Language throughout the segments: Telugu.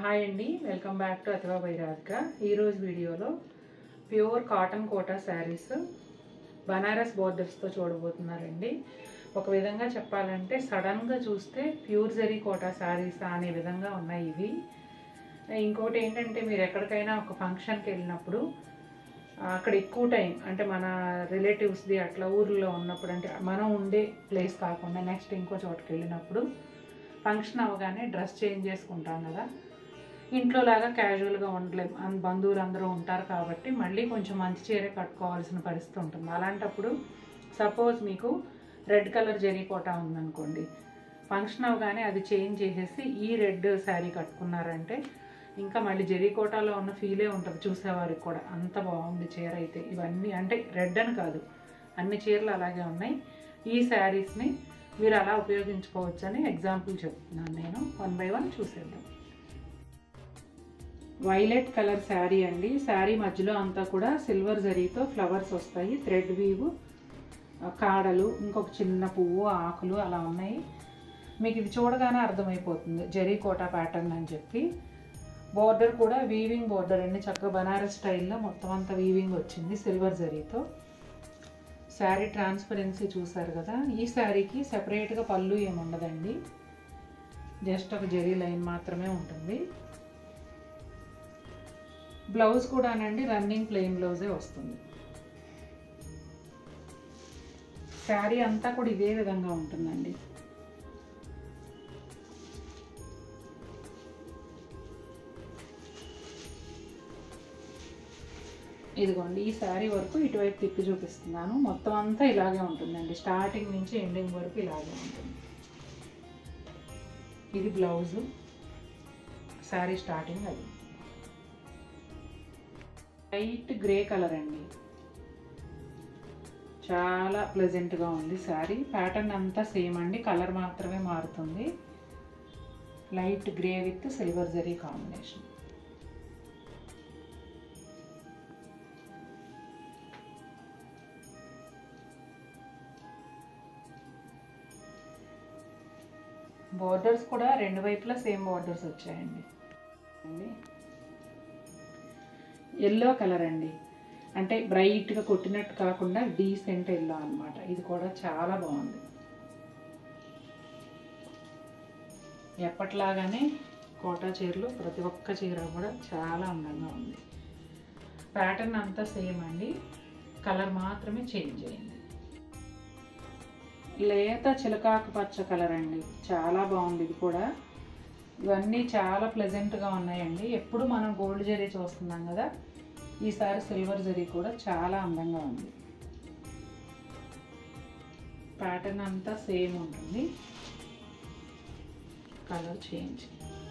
హాయ్ అండి వెల్కమ్ బ్యాక్ టు అతివా బైరాధిక ఈరోజు వీడియోలో pure cotton quota saris Banaras బోర్డర్స్తో చూడబోతున్నారండి ఒక విధంగా చెప్పాలంటే సడన్గా చూస్తే ప్యూర్ జరీ కోటా శారీస్ అనే విధంగా ఉన్నాయి ఇవి ఇంకోటి ఏంటంటే మీరు ఎక్కడికైనా ఒక ఫంక్షన్కి వెళ్ళినప్పుడు అక్కడ ఎక్కువ టైం అంటే మన రిలేటివ్స్ది అట్లా ఊర్లో ఉన్నప్పుడు అంటే మనం ఉండే ప్లేస్ కాకుండా నెక్స్ట్ ఇంకో చోటుకి వెళ్ళినప్పుడు ఫంక్షన్ అవగానే డ్రెస్ చేంజ్ చేసుకుంటాం కదా ఇంట్లో లాగా క్యాజువల్గా ఉండలేం అన్- బంధువులు అందరూ ఉంటారు కాబట్టి మళ్ళీ కొంచెం మంచి చీర కట్టుకోవాల్సిన పరిస్థితి ఉంటుంది అలాంటప్పుడు సపోజ్ మీకు రెడ్ కలర్ జరీ కోటా ఉందనుకోండి ఫంక్షన్ అవగానే అది చేంజ్ చేసేసి ఈ రెడ్ శారీ కట్టుకున్నారంటే ఇంకా మళ్ళీ జరీ కోటాలో ఉన్న ఫీలే ఉంటుంది చూసేవారికి కూడా అంత బాగుంది చీర అయితే ఇవన్నీ అంటే రెడ్ అని కాదు అన్ని చీరలు అలాగే ఉన్నాయి ఈ శారీస్ని మీరు అలా ఉపయోగించుకోవచ్చు అని ఎగ్జాంపుల్ చెప్తున్నాను నేను వన్ బై వన్ చూసేద్దాం వైలెట్ కలర్ శారీ అండి శారీ మధ్యలో అంతా కూడా సిల్వర్ జరీతో ఫ్లవర్స్ వస్తాయి థ్రెడ్ వీవ్ కాడలు ఇంకొక చిన్న పువ్వు ఆకులు అలా ఉన్నాయి మీకు ఇది చూడగానే అర్థమైపోతుంది జరీ కోటా ప్యాటర్న్ అని చెప్పి బోర్డర్ కూడా వీవింగ్ బోర్డర్ అండి చక్కగా బనారస్ స్టైల్లో మొత్తం అంతా వీవింగ్ వచ్చింది సిల్వర్ జరీతో శారీ ట్రాన్స్పరెన్సీ చూసారు కదా ఈ శారీకి సెపరేట్గా పళ్ళు ఏమి ఉండదండి జస్ట్ ఒక జరీ లైన్ మాత్రమే ఉంటుంది బ్లౌజ్ కూడానండి రన్నింగ్ ప్లెయిన్ బ్లౌజే వస్తుంది శారీ అంతా కూడా ఇదే విధంగా ఉంటుందండి ఇదిగోండి ఈ శారీ వరకు ఇటువైపు తిప్పి చూపిస్తున్నాను మొత్తం అంతా ఇలాగే ఉంటుందండి స్టార్టింగ్ నుంచి ఎండింగ్ వరకు ఇలాగే ఉంటుంది ఇది బ్లౌజు శారీ స్టార్టింగ్ అది లైట్ గ్రే కలర్ అండి చాలా ప్లెజెంట్గా ఉంది శారీ ప్యాటర్న్ అంతా సేమ్ అండి కలర్ మాత్రమే మారుతుంది light grey with silver zari combination borders కూడా రెండు వైపులా సేమ్ బోర్డర్స్ వచ్చాయండి అండి ఎల్లో కలర్ అండి అంటే బ్రైట్గా కొట్టినట్టు కాకుండా డీసెంట్ ఎల్లో అన్నమాట ఇది కూడా చాలా బాగుంది ఎప్పట్లాగానే కోటా చీరలు ప్రతి ఒక్క చీర కూడా చాలా అందంగా ఉంది ప్యాటర్న్ అంతా సేమ్ అండి కలర్ మాత్రమే చేంజ్ అయింది లేత చిలకాకు పచ్చ కలర్ అండి చాలా బాగుంది ఇది కూడా ఇవన్నీ చాలా ప్లెజెంట్గా ఉన్నాయండి ఎప్పుడు మనం గోల్డ్ జరీ చూస్తున్నాం కదా ఈసారి సిల్వర్ జరీ కూడా చాలా అందంగా ఉంది ప్యాటర్న్ అంతా సేమ్ ఉంటుంది కలర్ చేంజ్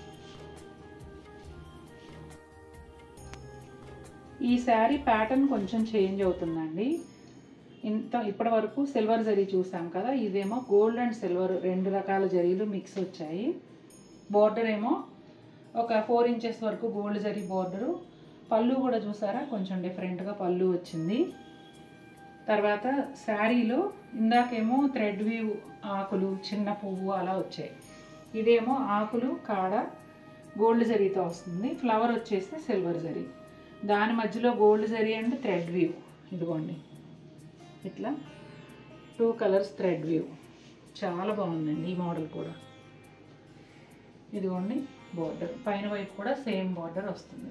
ఈ శారీ ప్యాటర్న్ కొంచెం చేంజ్ అవుతుందండి ఇంత ఇప్పటి వరకు సిల్వర్ జరీ చూసాం కదా ఇదేమో గోల్డ్ అండ్ సిల్వర్ రెండు రకాల జరీలు మిక్స్ వచ్చాయి బోర్డర్ ఏమో ఒక ఫోర్ ఇంచెస్ వరకు గోల్డ్ జరీ బోర్డరు పళ్ళు కూడా చూసారా కొంచెం డిఫరెంట్గా పళ్ళు వచ్చింది తర్వాత శారీలో ఇందాకేమో థ్రెడ్ వీవ్ ఆకులు చిన్న పువ్వు అలా వచ్చాయి ఇదేమో ఆకులు కాడ గోల్డ్ జరీతో వస్తుంది ఫ్లవర్ వచ్చేసి సిల్వర్ జరీ దాని మధ్యలో gold zari and thread weave ఇదిగోండి ఇట్లా టూ కలర్స్ థ్రెడ్ వ్యూ చాలా బాగుందండి ఈ మోడల్ కూడా ఇదిగోండి బార్డర్ పైన వైపు కూడా సేమ్ బార్డర్ వస్తుంది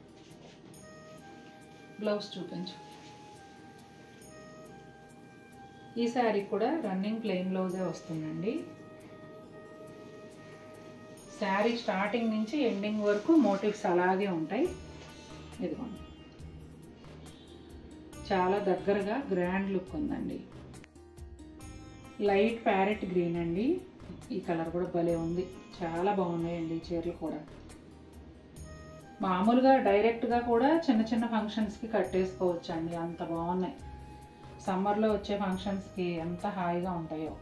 బ్లౌజ్ చూపించు ఈ శారీ కూడా రన్నింగ్ ప్లెయిన్ బ్లౌజే వస్తుందండి శారీ స్టార్టింగ్ నుంచి ఎండింగ్ వరకు మోటివ్స్ అలాగే ఉంటాయి ఇదిగోండి చాలా దగ్గరగా గ్రాండ్ లుక్ ఉందండి లైట్ ప్యారెట్ గ్రీన్ అండి ఈ కలర్ కూడా భలే ఉంది చాలా బాగున్నాయండి ఈ చీరలు కూడా మామూలుగా డైరెక్ట్గా కూడా చిన్న చిన్న ఫంక్షన్స్కి కట్టేసుకోవచ్చు అండి అంత బాగున్నాయి సమ్మర్లో వచ్చే ఫంక్షన్స్కి ఎంత హాయిగా ఉంటాయో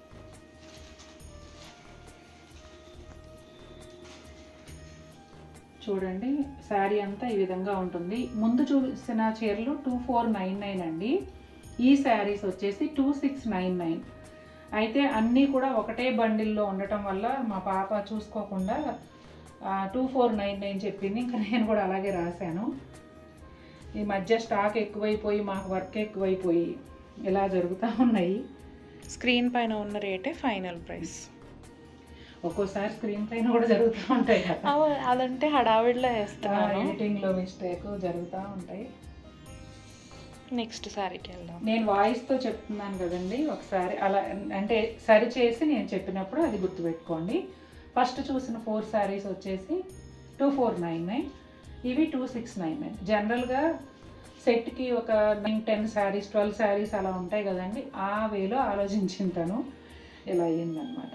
చూడండి శారీ అంతా ఈ విధంగా ఉంటుంది ముందు చూసిన చీరలు టూ ఫోర్ నైన్ నైన్ అండి ఈ శారీస్ వచ్చేసి టూ సిక్స్ నైన్ నైన్ అయితే అన్నీ కూడా ఒకటే బండిల్లో ఉండటం వల్ల మా పాప చూసుకోకుండా టూ ఫోర్ నైన్ నైన్ చెప్పింది ఇంకా నేను కూడా అలాగే రాశాను ఈ మధ్య స్టాక్ ఎక్కువైపోయి మాకు వర్క్ ఎక్కువైపోయి ఇలా జరుగుతూ ఉన్నాయి స్క్రీన్ పైన ఉన్న రేటే ఫైనల్ ప్రైస్ ఒక్కోసారి స్క్రీన్ పైన కూడా జరుగుతూ ఉంటాయి కదా అదంటే హడావిడిలో వేస్తున్నాను ఎడిటింగ్లో మిస్టేక్ జరుగుతూ ఉంటాయి నెక్స్ట్ సారీకి వెళ్దాం నేను వాయిస్తో చెప్తున్నాను కదండి ఒకసారి అలా అంటే సరి చేసి నేను చెప్పినప్పుడు అది గుర్తుపెట్టుకోండి ఫస్ట్ చూసిన ఫోర్ శారీస్ వచ్చేసి టూ ఫోర్ నైన్ నైన్ ఇవి టూ సిక్స్ నైన్ నైన్ జనరల్గా సెట్కి ఒక nine ten saris twelve saris అలా ఉంటాయి కదండి ఆ వేలో ఆలోచించింటాను ఇలా అయ్యిందనమాట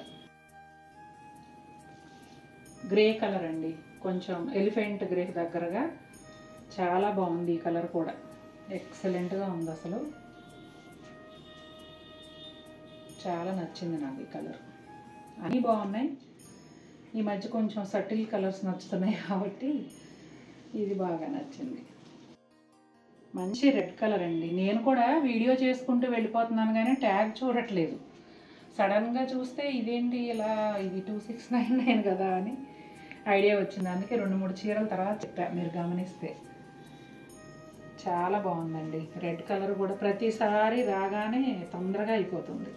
గ్రే కలర్ అండి కొంచెం ఎలిఫెంట్ గ్రే దగ్గరగా చాలా బాగుంది ఈ కలర్ కూడా ఎక్సలెంట్గా ఉంది అసలు చాలా నచ్చింది నాకు ఈ కలర్ అన్నీ బాగున్నాయి ఈ మధ్య కొంచెం సటిల్ కలర్స్ నచ్చుతున్నాయి కాబట్టి ఇది బాగా నచ్చింది మంచి రెడ్ కలర్ అండి నేను కూడా వీడియో చేసుకుంటూ వెళ్ళిపోతున్నాను కానీ ట్యాగ్ చూడట్లేదు సడన్గా చూస్తే ఇదేంటి ఇలా ఇది టూ సిక్స్ నైన్ నైన్ కదా అని ఐడియా వచ్చింది అందుకే రెండు మూడు చీరల తర్వాత చెప్పా మీరు గమనిస్తే చాలా బాగుందండి రెడ్ కలర్ కూడా ప్రతిసారి రాగానే తొందరగా అయిపోతుంది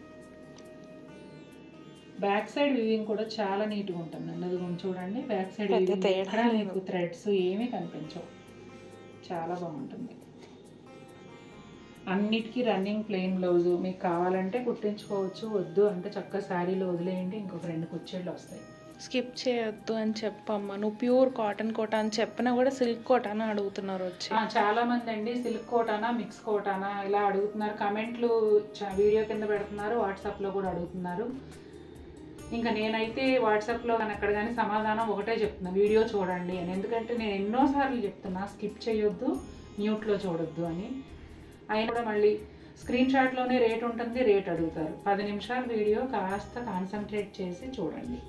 బ్యాక్ సైడ్ వివింగ్ కూడా చాలా నీట్గా ఉంటుందండి అది కొంచెం చూడండి బ్యాక్ సైడ్ పెద్ద వివింగ్ తేడా ఎక్కడ లేదు. మీకు థ్రెడ్స్ ఏమీ కనిపించవు చాలా బాగుంటుంది అన్నిటికీ రన్నింగ్ ప్లెయిన్ బ్లౌజ్ మీకు కావాలంటే కుట్టించుకోవచ్చు వద్దు అంటే చక్కగా శారీలో వదిలేయండి ఇంకొక రెండు కుర్చీలు వస్తాయి స్కిప్ చేయొద్దు అని చెప్పమ్మా నువ్వు ప్యూర్ కాటన్ కోట అని చెప్పినా కూడా సిల్క్ కోట అని అడుగుతున్నారు వచ్చి ఆ, చాలా మంది అండి సిల్క్ కోటానా మిక్స్ కోటానా ఇలా అడుగుతున్నారు కమెంట్లు చ- వీడియో కింద పెడుతున్నారు వాట్సాప్లో కూడా అడుగుతున్నారు ఇంకా నేనైతే వాట్సాప్లో కానీ అక్కడ కానీ సమాధానం ఒకటే చెప్తున్నా వీడియో చూడండి అని ఎందుకంటే నేను ఎన్నోసార్లు చెప్తున్నా స్కిప్ చేయొద్దు మ్యూట్లో చూడొద్దు అని అయినా కూడా మళ్ళీ స్క్రీన్ షాట్లోనే రేట్ ఉంటుంది రేట్ అడుగుతారు పది నిమిషాల వీడియో కాస్త కాన్సన్ట్రేట్ చేసి చూడండి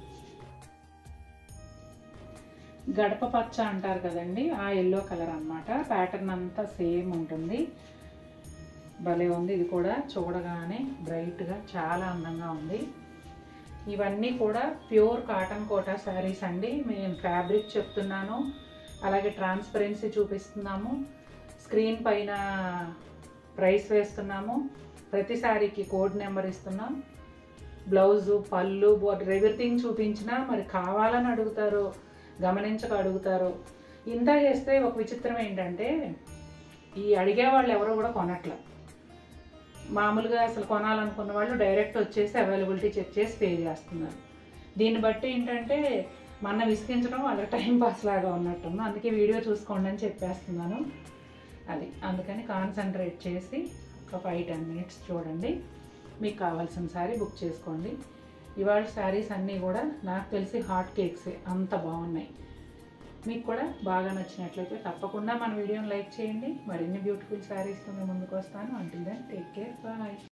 గడప పచ్చ అంటారు కదండి ఆ ఎల్లో కలర్ అన్నమాట ప్యాటర్న్ అంతా సేమ్ ఉంటుంది భలే ఉంది ఇది కూడా చూడగానే బ్రైట్గా చాలా అందంగా ఉంది ఇవన్నీ కూడా ప్యూర్ కాటన్ కోటా శారీస్ అండి మేము ఫ్యాబ్రిక్ చెప్తున్నాను అలాగే ట్రాన్స్పరెన్సీ చూపిస్తున్నాము స్క్రీన్ పైన ప్రైస్ వేస్తున్నాము ప్రతి శారీకి కోడ్ నెంబర్ ఇస్తున్నాం బ్లౌజు పళ్ళు బోర్డర్ ఎవ్రీథింగ్ చూపించినా మరి కావాలని అడుగుతారో గమనించక అడుగుతారో ఇంత చేస్తే ఒక విచిత్రం ఏంటంటే ఈ అడిగే వాళ్ళు ఎవరో కూడా కొనట్ల మామూలుగా అసలు కొనాలనుకున్న వాళ్ళు డైరెక్ట్ వచ్చేసి అవైలబిలిటీ చెక్ చేసి పే చేస్తున్నారు దీన్ని బట్టి ఏంటంటే మన విసిగించడం వాళ్ళకి టైం పాస్ లాగా ఉన్నట్టుంది అందుకే వీడియో చూసుకోండి అని చెప్పేస్తున్నాను అది అందుకని కాన్సన్ట్రేట్ చేసి ఒక ఫైవ్ టెన్ మినిట్స్ చూడండి మీకు కావాల్సిన శారీ బుక్ చేసుకోండి ఇవాళ శారీస్ అన్నీ కూడా నాకు తెలిసి హాట్ కేక్సే అంత బాగున్నాయి మీకు కూడా బాగా నచ్చినట్లయితే తప్పకుండా మన వీడియోని లైక్ చేయండి మరిన్ని బ్యూటిఫుల్ శారీస్తో మేము ముందుకు వస్తాను until then take care bye